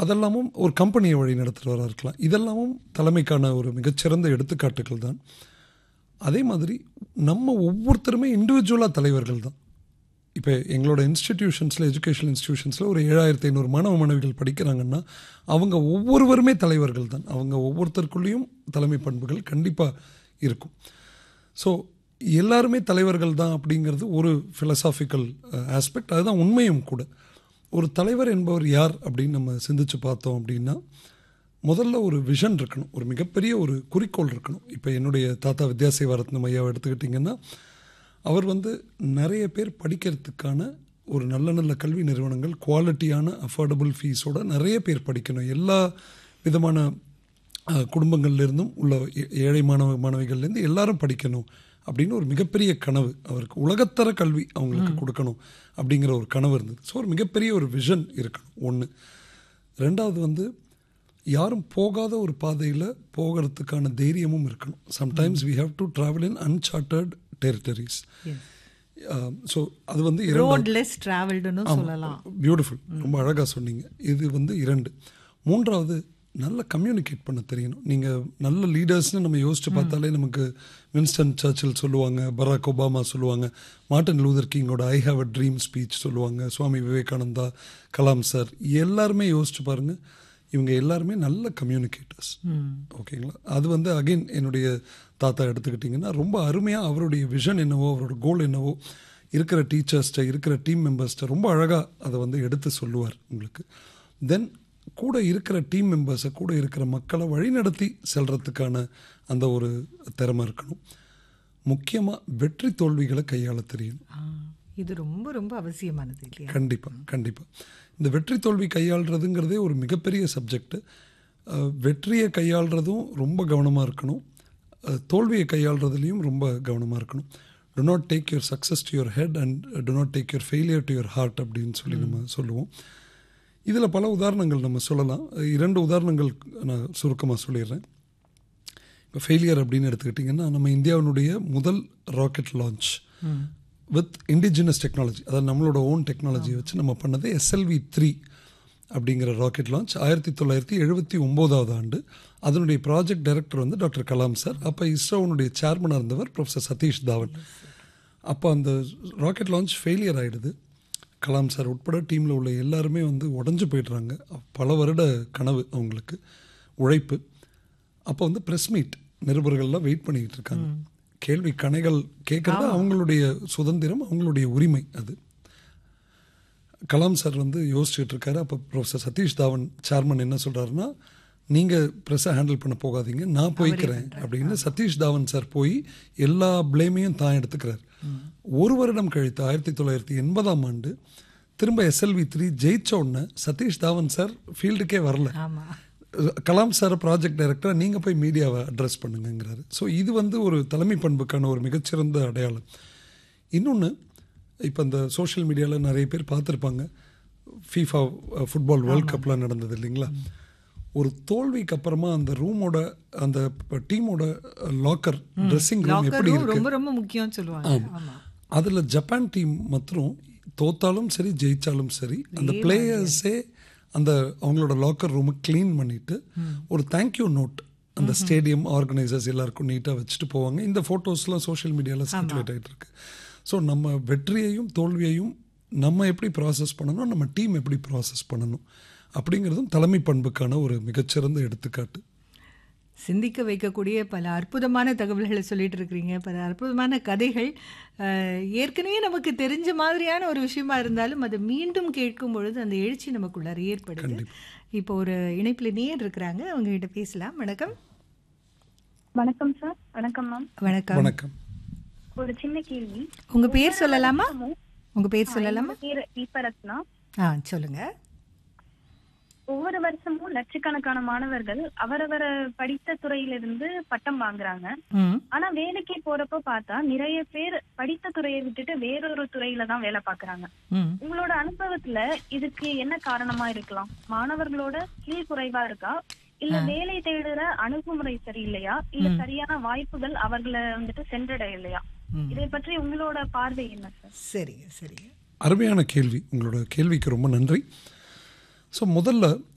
அதெல்லாமும் ஒரு கம்பெனியை வழி நடத்துகிறவராக இருக்கலாம் இதெல்லாமும் தலைமைக்கான ஒரு மிகச்சிறந்த எடுத்துக்காட்டுகள் தான் அதே மாதிரி நம்ம ஒவ்வொருத்தருமே இண்டிவிஜுவலாக தலைவர்கள் தான் இப்போ எங்களோட இன்ஸ்டிடியூஷன்ஸில் எஜுகேஷனல் இன்ஸ்டிடியூஷன்ஸில் ஒரு ஏழாயிரத்தி ஐநூறு மாணவ மாணவிகள் படிக்கிறாங்கன்னா அவங்க ஒவ்வொருவருமே தலைவர்கள் தான் அவங்க ஒவ்வொருத்தருக்குள்ளேயும் தலைமை பண்புகள் கண்டிப்பாக இருக்கும் ஸோ எல்லாருமே தலைவர்கள் தான் அப்படிங்கிறது ஒரு ஃபிலசாபிக்கல் ஆஸ்பெக்ட் அதுதான் உண்மையும் கூட ஒரு தலைவர் என்பவர் யார் அப்படின்னு நம்ம சிந்திச்சு பார்த்தோம் அப்படின்னா முதல்ல ஒரு விஷன் இருக்கணும் ஒரு மிகப்பெரிய ஒரு குறிக்கோள் இருக்கணும் இப்போ என்னுடைய தாத்தா வித்யாசேவரத்னம் ஐயாவை எடுத்துக்கிட்டிங்கன்னா அவர் வந்து நிறைய பேர் படிக்கிறதுக்கான ஒரு நல்ல நல்ல கல்வி நிறுவனங்கள் குவாலிட்டியான அஃபோர்டபுள் ஃபீஸோட நிறைய பேர் படிக்கணும் எல்லா விதமான அஹ், குடும்பங்கள்லேருந்தும் உள்ள ஏ- ஏழை மாணவ மாணவிகள்லேருந்து எல்லாரும் படிக்கணும் அப்படின்னு ஒரு மிகப்பெரிய கனவு அவருக்கு உலகத்தர கல்வி அவங்களுக்கு கொடுக்கணும் அப்படிங்கிற ஒரு கனவு இருந்தது ஸோ ஒரு மிகப்பெரிய ஒரு விஷன் இருக்கணும் ஒன்று ரெண்டாவது வந்து யாரும் போகாத ஒரு பாதையில் போகிறதுக்கான தைரியமும் இருக்கணும் sometimes we have to travel in uncharted territories so அது வந்து இரண்டாவது ரோட் லெஸ் டிராவல்டுன்னு சொல்லலாம் பியூட்டிஃபுல் ரொம்ப அழகாக சொன்னீங்க இது வந்து இரண்டு மூன்றாவது நல்ல கம்யூனிகேட் பண்ண தெரியணும் நீங்கள் நல்ல லீடர்ஸ்னு நம்ம யோசிச்சு பார்த்தாலே நமக்கு வின்ஸ்டன் சர்ச்சில் சொல்லுவாங்க பராக் ஒபாமா சொல்லுவாங்க மார்ட்டின் லூதர் கிங்கோட I have a dream speech சொல்லுவாங்க சுவாமி விவேகானந்தா கலாம் சார் எல்லாருமே யோசிச்சு பாருங்க இவங்க எல்லாருமே நல்ல கம்யூனிகேட்டர்ஸ் ஓகேங்களா அது வந்து அகைன் என்னுடைய தாத்தா எடுத்துக்கிட்டிங்கன்னா ரொம்ப அருமையாக அவருடைய விஷன் என்னவோ அவரோட கோல் என்னவோ இருக்கிற டீச்சர்ஸ்கிட்ட இருக்கிற டீம் மெம்பர்ஸ்கிட்ட ரொம்ப அழகாக அதை வந்து எடுத்து சொல்லுவார் உங்களுக்கு தென் கூட இருக்கிற டீம் மெம்பர்ஸை கூட இருக்கிற மக்களை வழிநடத்தி செல்றதுக்கான அந்த ஒரு திறமை இருக்கணும் முக்கியமாக வெற்றி தோல்விகளை கையாள தெரியணும் ஆ, இது ரொம்ப ரொம்ப அவசியமானது இல்லையா கண்டிப்பாக கண்டிப்பாக இந்த வெற்றி தோல்வி கையாளுறதுங்கிறதே ஒரு மிகப்பெரிய சப்ஜெக்ட் வெற்றியை கையாளுறதும் ரொம்ப கவனமாக இருக்கணும் அஹ், தோல்வியை கையாளுறதுலையும் ரொம்ப கவனமாக இருக்கணும் do not take your success to your head and do not take your failure to your heart அப்படின்னு சொல்லி நம்ம சொல்லுவோம் இதில் பல உதாரணங்கள் நம்ம சொல்லலாம் இரண்டு உதாரணங்கள் நான் சுருக்கமாக சொல்லிடுறேன் இப்போ ஃபெயிலியர் அப்படின்னு எடுத்துக்கிட்டிங்கன்னா நம்ம இந்தியாவினுடைய முதல் rocket launch with indigenous technology அதாவது நம்மளோட ஓன் டெக்னாலஜியை வச்சு நம்ம பண்ணது எஸ்எல்வி த்ரீ அப்படிங்கிற ராக்கெட் லான்ச் ஆயிரத்தி தொள்ளாயிரத்தி எழுபத்தி ஒம்போதாவது ஆண்டு அதனுடைய ப்ராஜெக்ட் டைரக்டர் வந்து டாக்டர் கலாம் சார் அப்போ இஸ்ரோனுடைய சேர்மனாக இருந்தவர் ப்ரொஃபஸர் சதீஷ் தாவன் அப்போ அந்த ராக்கெட் லான்ச் ஃபெயிலியர் ஆகிடுது கலாம் சார் உட்பட டீமில் உள்ள எல்லாருமே வந்து உடஞ்சு போயிடுறாங்க பல வருட கனவு அவங்களுக்கு உழைப்பு அப்போ வந்து ப்ரெஸ் மீட் நிருபர்கள்லாம் வெயிட் பண்ணிக்கிட்டு இருக்காங்க கேள்வி கணைகள் கேட்குறது அவங்களுடைய சுதந்திரம் அவங்களுடைய உரிமை அது கலாம் சார் வந்து யோசிச்சுட்டு இருக்காரு அப்போ ப்ரொஃபஸர் சதீஷ் தாவன் சேர்மன் என்ன சொல்றாருன்னா நீங்கள் ப்ரெஸ்ஸை ஹேண்டில் பண்ண போகாதீங்க நான் போய்க்கிறேன் அப்படின்னு சதீஷ் தாவன் சார் போய் எல்லா ப்ளேமையும் தான் எடுத்துக்கிறார் ஒரு வருடம் கழித்து ஆயிரத்தி தொள்ளாயிரத்தி எண்பதாம் ஆண்டு திரும்ப எஸ்எல்வி த்ரீ ஜெயிச்ச உடனே சதீஷ் தாவன் சார் ஃபீல்டுக்கே வரல ஆமா கலாம் சார் ப்ராஜெக்ட் டைரக்டராக நீங்கள் போய் மீடியாவை அட்ரஸ் பண்ணுங்கங்கிறாரு ஸோ இது வந்து ஒரு தலைமை பண்புக்கான ஒரு மிகச்சிறந்த அடையாளம் இன்னொன்று இப்போ இந்த சோஷியல் மீடியாவில் நிறைய பேர் பார்த்துருப்பாங்க ஃபீஃபா ஃபுட்பால் வேர்ல்ட் கப்லாம் நடந்தது இல்லைங்களா ஒரு தோல்விக்கு அப்புறமா அந்த ரூமோட அந்த டீமோட லாக்கர் ட்ரெஸ்ஸிங் ரூம் எப்படி லாக்கரும் இருக்கு ரொம்ப ரொம்ப முக்கியம்னு சொல்லுவாங்க ஆமா அதில் ஜப்பான் டீம் மற்றும் தோத்தாலும் சரி ஜெயிச்சாலும் சரி அந்த பிளேயர்ஸே அந்த அவங்களோட லாக்கர் ரூமை க்ளீன் பண்ணிட்டு ஒரு தேங்க்யூ நோட் அந்த ஸ்டேடியம் ஆர்கனைசர்ஸ் எல்லாருக்கும் நீட்டாக வச்சுட்டு போவாங்க இந்த ஃபோட்டோஸ்லாம் சோஷியல் மீடியாவில் சர்க்குலேட் ஆகிட்டு இருக்கு ஸோ நம்ம வெற்றியையும் தோல்வியையும் நம்ம எப்படி ப்ராசஸ் பண்ணணும் நம்ம டீம் எப்படி ப்ராசஸ் பண்ணணும் அப்படிங்கிறதும் தலைமை பண்புக்கான ஒரு மிகச்சிறந்த எடுத்துக்காட்டு சிந்திக்க வைக்கக்கூடிய பல அற்புதமான தகவல்களை சொல்லிட்டு இருக்கிறீங்க பல அற்புதமான கதைகள் அஹ், ஏற்கனவே நமக்கு தெரிஞ்ச மாதிரியான ஒரு விஷயமா இருந்தாலும் அதை மீண்டும் கேட்கும் பொழுது அந்த எழுச்சி நமக்குள்ளார ஏற்படுது இப்போ ஒரு இணைப்பில் நேர் இருக்கிறாங்க அவங்க கிட்ட பேசலாம் வணக்கம் வணக்கம் சார் வணக்கம் மேம் வணக்கம் வணக்கம் ஒரு சின்ன கேள்வி உங்க பேர் சொல்லலாமா உங்க பேர் சொல்லலாமா என் பேரு தீபரத்னா ஆ சொல்லுங்க ஒவ்வொரு வருஷமும் லட்சக்கணக்கான மாணவர்கள் அவரவர படித்த துறையிலிருந்து பட்டம் வாங்குறாங்க ம் ஆனா வேலைக்கு போறப்ப பார்த்தா நிறைய பேர் படித்த துறையை விட்டுட்டு வேறொரு துறையில தான் வேலை பாக்குறாங்க ம் உங்களோட அனுபவத்துல இதுக்கு என்ன காரணமா இருக்கலாம் மாணவர்களோட ஸ்கில் குறைவா இருக்கா இல்ல வேலை தேடுற அணுகுமுறை சரியில்லையா இல்ல சரியான வாய்ப்புகள் அவர்களை வந்துட்டு சென்றடையலையா ம். இதை பற்றி உங்களோட பார்வை என்ன சார் சரிங்க சரிங்க அருமையான கேள்வி உங்களோட கேள்விக்கு ரொம்ப நன்றி ஸோ முதல்ல